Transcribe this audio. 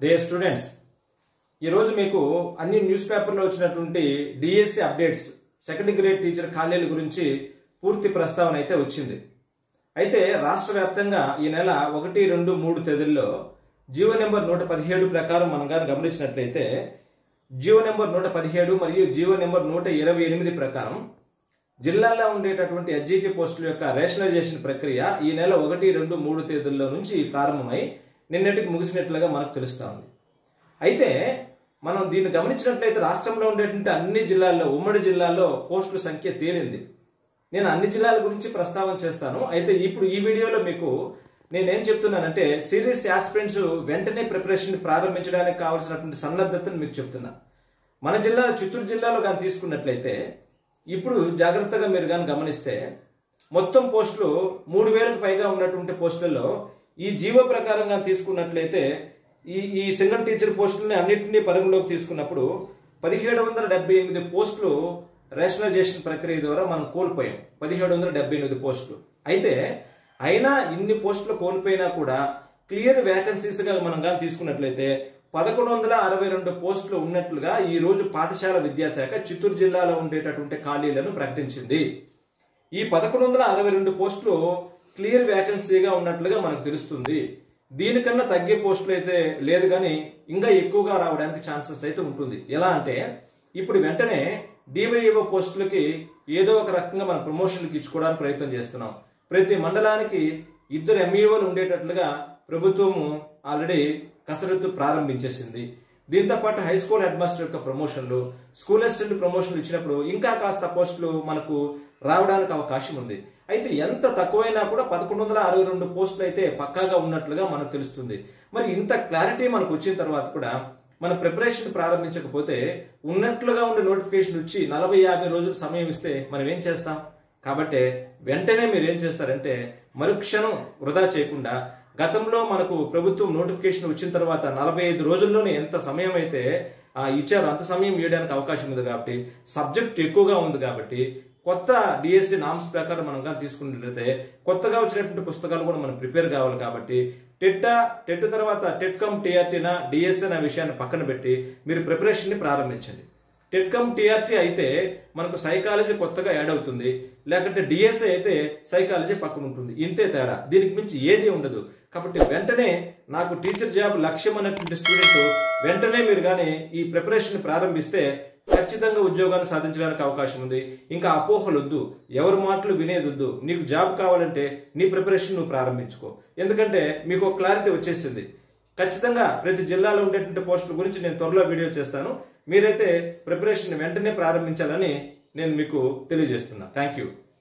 day students ఈరోజు మీకు అన్ని న్యూస్ పేపర్లో వచ్చినటువంటి DSC updates second grade teacher ఖాళీల గురించి పూర్తి ప్రస్తావన అయితే వచ్చింది అయితే రాష్ట్ర వ్యాప్తంగా ఈ నెల ఒకటి రెండు మూడు తేదీల్లో జీవో నెంబర్ నూట పదిహేడు ప్రకారం మనం కానీ గమనించినట్లయితే జీవో నెంబర్ నూట పదిహేడు మరియు జీవో నెంబర్ నూట ఇరవై ఎనిమిది ప్రకారం జిల్లాల్లో ఉండేటటువంటి ఎస్జిటి పోస్టుల యొక్క రేషనలైజేషన్ ప్రక్రియ ఈ నెల ఒకటి రెండు మూడు తేదీల్లో నుంచి ప్రారంభమై నిన్నటికి ముగిసినట్లుగా మనకు తెలుస్తా ఉంది అయితే మనం దీన్ని గమనించినట్లయితే రాష్ట్రంలో ఉండేటువంటి అన్ని జిల్లాల్లో ఉమ్మడి జిల్లాల్లో పోస్టుల సంఖ్య తేలింది నేను అన్ని జిల్లాల గురించి ప్రస్తావన చేస్తాను అయితే ఇప్పుడు ఈ వీడియోలో మీకు నేనేం చెప్తున్నానంటే సీరియస్ యాస్పిరెంట్స్ వెంటనే ప్రిపరేషన్ ప్రారంభించడానికి కావాల్సినటువంటి సన్నద్ధతను మీకు చెప్తున్నా మన జిల్లా చిత్తూరు జిల్లాలో కానీ తీసుకున్నట్లయితే ఇప్పుడు జాగ్రత్తగా మీరు కానీ గమనిస్తే మొత్తం పోస్టులు మూడు వేలకు పైగా ఉన్నటువంటి పోస్టులలో ఈ జీవో ప్రకారంగా తీసుకున్నట్లయితే ఈ ఈ సింగిల్ టీచర్ పోస్టులని అన్నింటినీ పరిగణలోకి తీసుకున్నప్పుడు పదిహేడు వందల డెబ్బై ఎనిమిది పోస్టులు రేషనలైజేషన్ ప్రక్రియ ద్వారా మనం కోల్పోయాం పదిహేడు వందల డెబ్బై ఎనిమిది పోస్టులు అయితే అయినా ఇన్ని పోస్టులు కోల్పోయినా కూడా క్లియర్ వేకెన్సీస్గా మనం కానీ తీసుకున్నట్లయితే పదకొండు వందల అరవై రెండు పోస్టులు ఉన్నట్లుగా ఈ రోజు పాఠశాల విద్యాశాఖ చిత్తూరు జిల్లాలో ఉండేటటువంటి ఖాళీలను ప్రకటించింది ఈ పదకొండు వందల అరవై రెండు పోస్టులు క్లియర్ వేకెన్సీగా ఉన్నట్లుగా మనకు తెలుస్తుంది దీనికన్నా తగ్గే పోస్టులు అయితే లేదు కానీ ఇంకా ఎక్కువగా రావడానికి ఛాన్సెస్ అయితే ఉంటుంది ఎలా అంటే ఇప్పుడు వెంటనే డివైఓ పోస్టులకి ఏదో ఒక రకంగా మనం ప్రమోషన్కి ఇచ్చుకోవడానికి ప్రయత్నం చేస్తున్నాం ప్రతి మండలానికి ఇద్దరు ఎంఈఓలు ఉండేటట్లుగా ప్రభుత్వము ఆల్రెడీ కసరత్తు ప్రారంభించేసింది దీంతో పాటు హై స్కూల్ హెడ్ మాస్టర్ యొక్క ప్రమోషన్లు స్కూల్ అసిస్టెంట్ ప్రమోషన్లు ఇచ్చినప్పుడు ఇంకా కాస్త పోస్టులు మనకు రావడానికి అవకాశం ఉంది అయితే ఎంత తక్కువైనా కూడా పదకొండు వందల అరవై రెండు పోస్టులు అయితే పక్కాగా ఉన్నట్లుగా మనకు తెలుస్తుంది మరి ఇంత క్లారిటీ మనకు వచ్చిన తర్వాత కూడా మన ప్రిపరేషన్ ప్రారంభించకపోతే ఉన్నట్లుగా ఉండే నోటిఫికేషన్ వచ్చి నలభై యాభై రోజులు సమయం ఇస్తే మనం ఏం చేస్తాం కాబట్టి వెంటనే మీరు ఏం చేస్తారంటే మరుక్షణం వృధా చేయకుండా గతంలో మనకు ప్రభుత్వం నోటిఫికేషన్ వచ్చిన తర్వాత నలభై ఐదు రోజుల్లోనే ఎంత సమయం అయితే ఆ, ఇచ్చారో అంత సమయం ఇవ్వడానికి అవకాశం ఉంది కాబట్టి సబ్జెక్ట్ ఎక్కువగా ఉంది కాబట్టి కొత్త డిఎస్సి నామ్స్ ప్రకారం మనం కానీ తీసుకున్నట్లయితే కొత్తగా వచ్చినటువంటి పుస్తకాలు కూడా మనం ప్రిపేర్ కావాలి కాబట్టి టెట్టా టెట్ తర్వాత టెట్ కమ్ టీఆర్టీనా డిఎస్సి అనే విషయాన్ని పక్కన పెట్టి మీరు ప్రిపరేషన్ని ప్రారంభించండి టెట్కమ్ టీఆర్టీ అయితే మనకు సైకాలజీ కొత్తగా యాడ్ అవుతుంది లేకుంటే డిఎస్ఏ అయితే సైకాలజీ పక్కన ఉంటుంది ఇంతే తేడా దీనికి మించి ఏది ఉండదు కాబట్టి వెంటనే నాకు టీచర్ జాబ్ లక్ష్యం అనేటువంటి స్టూడెంట్ వెంటనే మీరు కానీ ఈ ప్రిపరేషన్ ప్రారంభిస్తే ఖచ్చితంగా ఉద్యోగాన్ని సాధించడానికి అవకాశం ఉంది ఇంకా అపోహలు వద్దు ఎవరి మాటలు వినేది వద్దు నీకు జాబ్ కావాలంటే నీ ప్రిపరేషన్ నువ్వు ప్రారంభించుకో ఎందుకంటే మీకు ఒక క్లారిటీ వచ్చేసింది ఖచ్చితంగా ప్రతి జిల్లాలో ఉండేటువంటి పోస్టుల గురించి నేను త్వరలో వీడియో చేస్తాను మీరైతే ప్రిపరేషన్ వెంటనే ప్రారంభించాలని నేను మీకు తెలియజేస్తున్నా థ్యాంక్ యూ